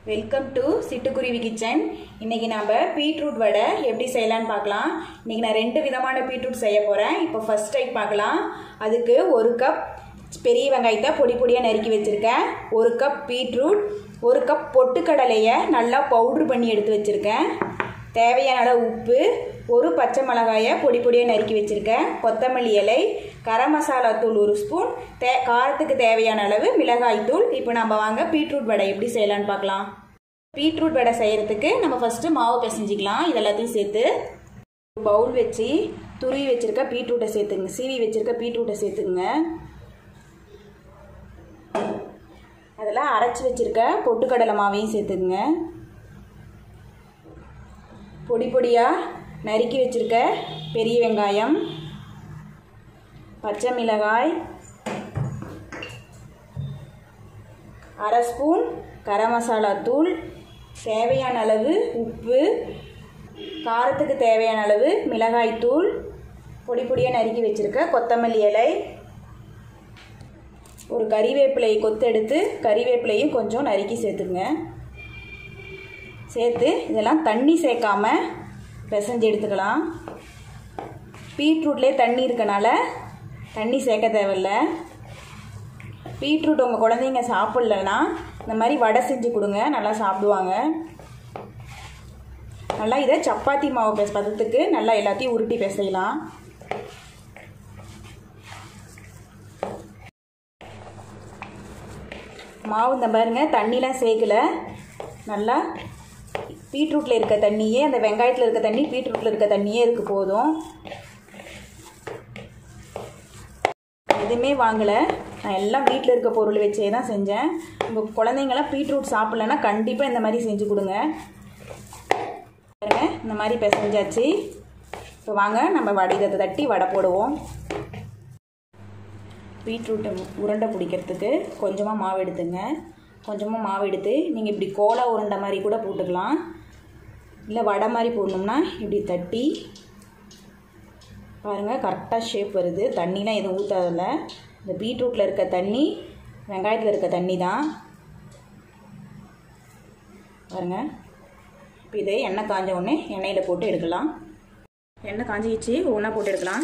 welcome to சிட்டுக்குருவி kitchen இன்னைக்கு நம்ம பீட்ரூட் வடை எப்படி செய்யலாம்னு பார்க்கலாம் இன்னைக்கு நான் ரெண்டு விதமான பீட்ரூட் செய்ய போகிறேன் இப்போ ஃபர்ஸ்ட் டைப் பார்க்கலாம் அதுக்கு ஒரு கப் பெரிய வெங்காயத்தை பொடி பொடியாக நறுக்கி வச்சுருக்கேன் ஒரு கப் பீட்ரூட் ஒரு கப் பொட்டுக்கடலையை நல்லா பவுட்ரு பண்ணி எடுத்து வச்சுருக்கேன் தேவையான அளவு உப்பு ஒரு பச்சை மிளகாயை பொடி பொடியாக நறுக்கி வச்சுருக்கேன் கொத்தமல்லி இலை கரம் மசாலா தூள் ஒரு ஸ்பூன் தே காரத்துக்கு தேவையான அளவு மிளகாய் தூள் இப்போ நம்ம வாங்க பீட்ரூட் வடை எப்படி செய்யலான்னு பார்க்கலாம் பீட்ரூட் வடை செய்கிறதுக்கு நம்ம ஃபஸ்ட்டு மாவு பிசைஞ்சிக்கலாம் இது எல்லாத்தையும் சேர்த்து பவுல் வச்சு துருவி வச்சுருக்க பீட்ரூட்டை சேர்த்துங்க சீவி வச்சுருக்க பீட்ரூட்டை சேர்த்துங்க அதில் அரைச்சி வச்சுருக்க பொட்டுக்கடலை மாவையும் சேர்த்துக்குங்க பொடி பொடியாக நறுக்கி வச்சுருக்க பெரிய வெங்காயம் பச்சை மிளகாய் அரை ஸ்பூன் கரம் மசாலா தூள் தேவையான அளவு உப்பு காரத்துக்கு தேவையான அளவு மிளகாய் தூள் பொடி பொடியாக நறுக்கி வச்சுருக்க கொத்தமல்லி இலை ஒரு கறிவேப்பிலையை கொத்தெடுத்து கறிவேப்பிலையும் கொஞ்சம் நறுக்கி சேர்த்துங்க சேர்த்து இதெல்லாம் தண்ணி சேர்க்காம பிசைஞ்சு எடுத்துக்கலாம் பீட்ரூட்லேயே தண்ணி இருக்கனால தண்ணி சேர்க்க தேவையில்ல பீட்ரூட் உங்கள் குழந்தைங்க சாப்பிட்லன்னா இந்த மாதிரி வடை செஞ்சு கொடுங்க நல்லா சாப்பிடுவாங்க நல்லா இதை சப்பாத்தி மாவு பெஸ் பதத்துக்கு நல்லா எல்லாத்தையும் உருட்டி பிசையலாம் மாவு இந்த பாருங்க தண்ணிலாம் சேர்க்கல நல்லா பீட்ரூட்டில் இருக்க தண்ணியே அந்த வெங்காயத்தில் இருக்க தண்ணி பீட்ரூட்டில் இருக்க தண்ணியே இதுக்கு போதும் எதுவுமே வாங்கலை நான் எல்லாம் வீட்டில் இருக்க பொருள் வச்சே தான் செஞ்சேன் உங்கள் குழந்தைங்களாம் பீட்ரூட் சாப்பிட்லன்னா கண்டிப்பாக இந்த மாதிரி செஞ்சு கொடுங்க பாருங்க இந்த மாதிரி பிசைஞ்சாச்சு இப்போ வாங்க நம்ம வடிதத்தை தட்டி வடை போடுவோம் பீட்ரூட்டை உருண்டை பிடிக்கிறதுக்கு கொஞ்சமாக மாவு எடுத்துங்க கொஞ்சமாக மாவு எடுத்து நீங்கள் இப்படி கோலா உருண்டை மாதிரி கூட போட்டுக்கலாம் இல்லை வடை மாதிரி போடணும்னா இப்படி தட்டி பாருங்கள் கரெக்டாக ஷேப் வருது தண்ணிலாம் எதுவும் ஊற்றாதில்ல இந்த பீட்ரூட்டில் இருக்க தண்ணி வெங்காயத்தில் இருக்க தண்ணி தான் பாருங்கள் இப்போ இதே எண்ணெய் காஞ்ச உடனே எண்ணெயில் போட்டு எடுக்கலாம் எண்ணெய் காஞ்சிச்சு ஒன்றா போட்டு எடுக்கலாம்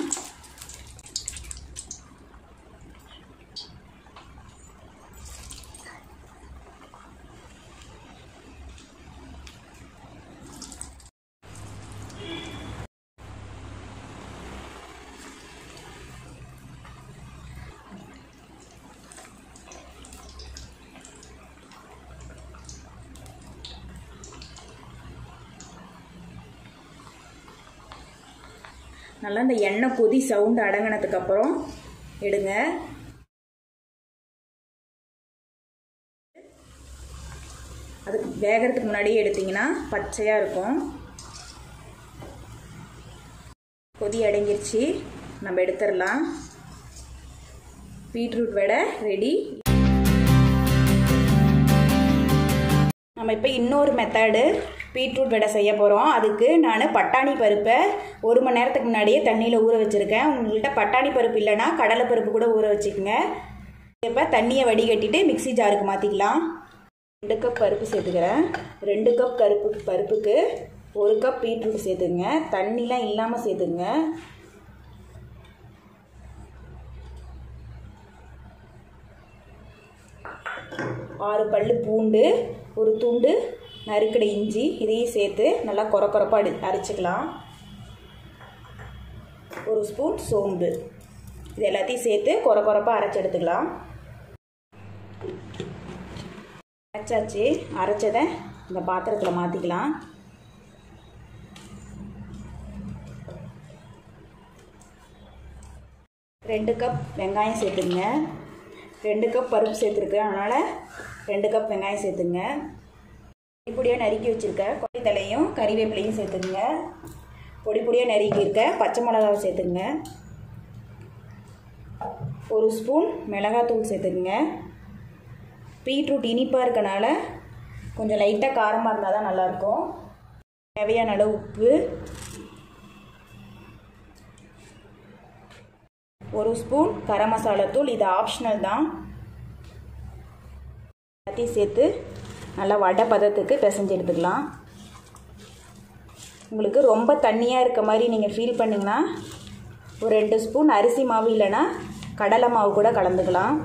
நல்லா இந்த எண்ணெய் கொதி சவுண்டு அடங்கினதுக்கப்புறம் எடுங்க அதுக்கு வேகிறதுக்கு முன்னாடியே எடுத்திங்கன்னா பச்சையாக இருக்கும் கொதி அடங்கிருச்சு நம்ம எடுத்துடலாம் பீட்ரூட் வடை ரெடி நம்ம இப்போ இன்னொரு மெத்தடு பீட்ரூட் வடை செய்ய போகிறோம் அதுக்கு நான் பட்டாணி பருப்பை ஒரு மணி நேரத்துக்கு முன்னாடியே தண்ணியில் ஊற வச்சுருக்கேன் உங்கள்கிட்ட பட்டாணி பருப்பு இல்லைன்னா கடலை பருப்பு கூட ஊற வச்சுக்கோங்க இப்போ தண்ணியை வடிகட்டிட்டு மிக்சி ஜாருக்கு மாற்றிக்கலாம் ரெண்டு கப் பருப்பு சேர்த்துக்கிறேன் ரெண்டு கப் கருப்பு பருப்புக்கு ஒரு கப் பீட்ரூட் சேர்த்துங்க தண்ணிலாம் இல்லாமல் சேர்த்துங்க ஆறு பல் பூண்டு ஒரு துண்டு நறுக்கட இஞ்சி இதையும் சேர்த்து நல்லா குறை குறைப்பாக அடி அரைச்சிக்கலாம் ஒரு ஸ்பூன் சோம்பு இது எல்லாத்தையும் சேர்த்து குறை குறைப்பாக அரைச்சி எடுத்துக்கலாம் அரைச்சாச்சு அரைச்சதை இந்த பாத்திரத்தில் மாற்றிக்கலாம் ரெண்டு கப் வெங்காயம் சேர்த்துங்க ரெண்டு கப் பருப்பு சேர்த்துருக்கேன் அதனால் ரெண்டு கப் வெங்காயம் சேர்த்துங்க பொடியாக நறுக்கி வச்சுருக்க கொடி தலையும் கறிவேப்பிலையும் சேர்த்துங்க பொடி பொடியாக நறுக்கியிருக்க பச்சை மிளகாவை சேர்த்துங்க ஒரு ஸ்பூன் மிளகாத்தூள் சேர்த்துக்குங்க பீட்ரூட் இனிப்பாக இருக்கனால கொஞ்சம் லைட்டாக காரமாக இருந்தால் தான் நல்லாயிருக்கும் தேவையான அளவு உப்பு ஒரு ஸ்பூன் கரம் மசாலா தூள் இது ஆப்ஷனல் தான் எல்லாத்தையும் சேர்த்து நல்லா வடை பதத்துக்கு பிசைஞ்சு எடுத்துக்கலாம் உங்களுக்கு ரொம்ப தண்ணியாக இருக்க மாதிரி நீங்கள் ஃபீல் பண்ணிங்கன்னா ஒரு ரெண்டு ஸ்பூன் அரிசி மாவு இல்லைன்னா கடலை மாவு கூட கலந்துக்கலாம்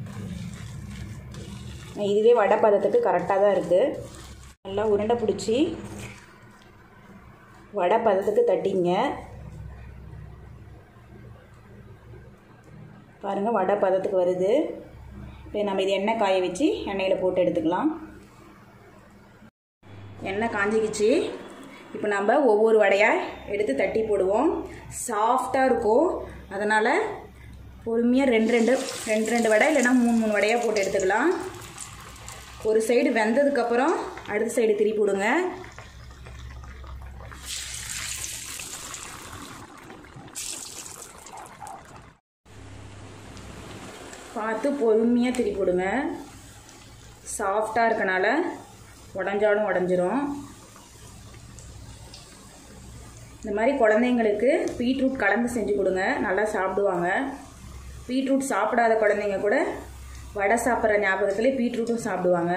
இதுவே வடை பதத்துக்கு கரெக்டாக தான் இருக்குது நல்லா உருண்டை பிடிச்சி வடை பதத்துக்கு தட்டிங்க பாருங்கள் வடை பதத்துக்கு வருது இப்போ நம்ம இது எண்ணெய் காய வச்சு எண்ணெயில் போட்டு எடுத்துக்கலாம் எண்ணெய் காஞ்சிக்கிச்சு இப்போ நம்ம ஒவ்வொரு வடையாக எடுத்து தட்டி போடுவோம் சாஃப்டாக இருக்கும் அதனால் பொறுமையாக ரெண்டு ரெண்டு ரெண்டு ரெண்டு வடை இல்லைன்னா மூணு மூணு வடையாக போட்டு எடுத்துக்கலாம் ஒரு சைடு வெந்ததுக்கப்புறம் அடுத்த சைடு திருப்பி விடுங்க பார்த்து பொறுமையாக திருப்பி விடுங்க சாஃப்டாக இருக்கனால உடஞ்சாலும் உடஞ்சிரும் இந்த மாதிரி குழந்தைங்களுக்கு பீட்ரூட் கலந்து செஞ்சு கொடுங்க நல்லா சாப்பிடுவாங்க பீட்ரூட் சாப்பிடாத குழந்தைங்க கூட வடை சாப்பிட்ற ஞாபகத்தில் பீட்ரூட்டும் சாப்பிடுவாங்க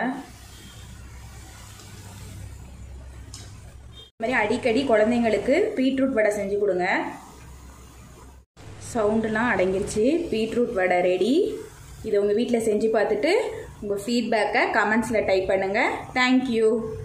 இந்த மாதிரி அடிக்கடி குழந்தைங்களுக்கு பீட்ரூட் வடை செஞ்சு கொடுங்க சவுண்டுலாம் அடங்கிருச்சு பீட்ரூட் வடை ரெடி இதை உங்கள் வீட்டில் செஞ்சு பார்த்துட்டு உங்கள் ஃபீட்பேக்கை கமெண்ட்ஸில் டைப் பண்ணுங்கள் தேங்க்யூ